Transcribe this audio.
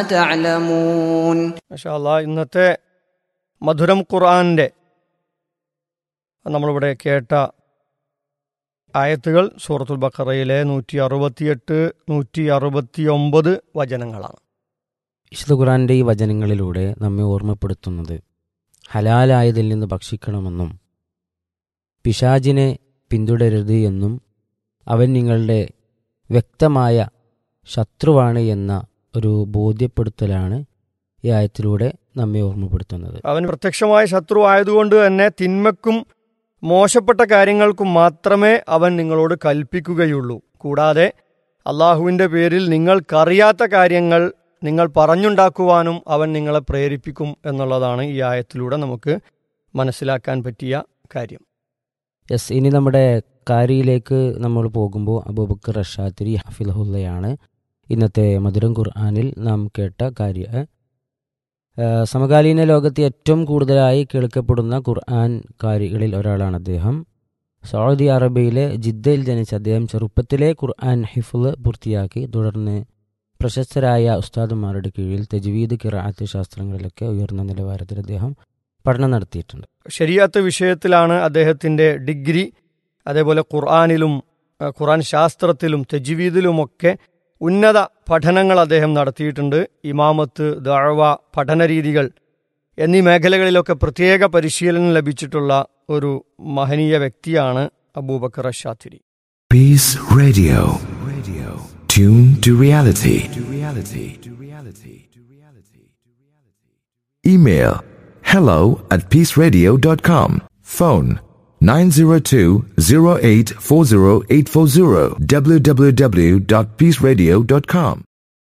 تعلمون മാഷാല്ലാ ഇന്നത്തെ മധുരം ഖുർആാനിൻ്റെ നമ്മളിവിടെ കേട്ട ആയത്തുകൾ സൂറത്തുൽ ബക്കറയിലെ നൂറ്റി അറുപത്തിയെട്ട് നൂറ്റി അറുപത്തി ഒമ്പത് വചനങ്ങളാണ് വിശുദ്ധ ഖുറാന്റെ ഈ വചനങ്ങളിലൂടെ നമ്മെ ഓർമ്മപ്പെടുത്തുന്നത് ഹലാലായതിൽ നിന്ന് ഭക്ഷിക്കണമെന്നും പിശാജിനെ പിന്തുടരരുത് എന്നും അവൻ നിങ്ങളുടെ വ്യക്തമായ ശത്രുവാണ് എന്ന ഒരു ബോധ്യപ്പെടുത്തലാണ് ഈ ആയത്തിലൂടെ നമ്മെ ഓർമ്മപ്പെടുത്തുന്നത് അവൻ പ്രത്യക്ഷമായ ശത്രു ആയതുകൊണ്ട് തന്നെ തിന്മക്കും മോശപ്പെട്ട കാര്യങ്ങൾക്കും മാത്രമേ അവൻ നിങ്ങളോട് കൽപ്പിക്കുകയുള്ളൂ കൂടാതെ അള്ളാഹുവിൻ്റെ പേരിൽ നിങ്ങൾക്കറിയാത്ത കാര്യങ്ങൾ നിങ്ങൾ പറഞ്ഞുണ്ടാക്കുവാനും അവൻ നിങ്ങളെ പ്രേരിപ്പിക്കും എന്നുള്ളതാണ് ഈ ആയത്തിലൂടെ നമുക്ക് മനസ്സിലാക്കാൻ പറ്റിയ കാര്യം യെസ് ഇനി നമ്മുടെ കാരിയിലേക്ക് നമ്മൾ പോകുമ്പോൾ അബൂബക്കർ റഷാത്തിരി ഹഫിലഹുല്ലയാണ് ഇന്നത്തെ മധുരം ഖുർആാനിൽ നാം കേട്ട കാര്യ ആ, സമകാലീന ലോകത്ത് ഏറ്റവും കൂടുതലായി കേൾക്കപ്പെടുന്ന ഖുർആൻ കാരികളിൽ ഒരാളാണ് അദ്ദേഹം സൗദി അറേബ്യയിലെ ജിദ്ദയിൽ ജനിച്ച അദ്ദേഹം ചെറുപ്പത്തിലെ ഖുർആൻ ഹിഫുള് പൂർത്തിയാക്കി തുടർന്ന് പ്രശസ്തരായ ഉസ്താദുമാരുടെ കീഴിൽ തജ്വീദ് കിറാത്ത് ശാസ്ത്രങ്ങളിലൊക്കെ ഉയർന്ന നിലവാരത്തിൽ അദ്ദേഹം പഠനം നടത്തിയിട്ടുണ്ട് ശരിയാത്ത വിഷയത്തിലാണ് അദ്ദേഹത്തിൻ്റെ ഡിഗ്രി അതേപോലെ ഖുർആാനിലും അഹ് ഖുർആൻ ശാസ്ത്രത്തിലും തെജ്വീദിലുമൊക്കെ ഉന്നത പഠനങ്ങൾ അദ്ദേഹം നടത്തിയിട്ടുണ്ട് ഇമാമത്ത് ദഅവ പഠനരീതികൾ എന്നീ മേഖലകളിലൊക്കെ പ്രത്യേക പരിശീലനം ലഭിച്ചിട്ടുള്ള ഒരു മഹനീയ വ്യക്തിയാണ് Abubakar അഷാത്തിരി Peace Radio. Radio. Tune to reality. To reality. To reality. To reality. Email hello at peaceradio.com. Phone 902-0840840 www.peaceradio.com.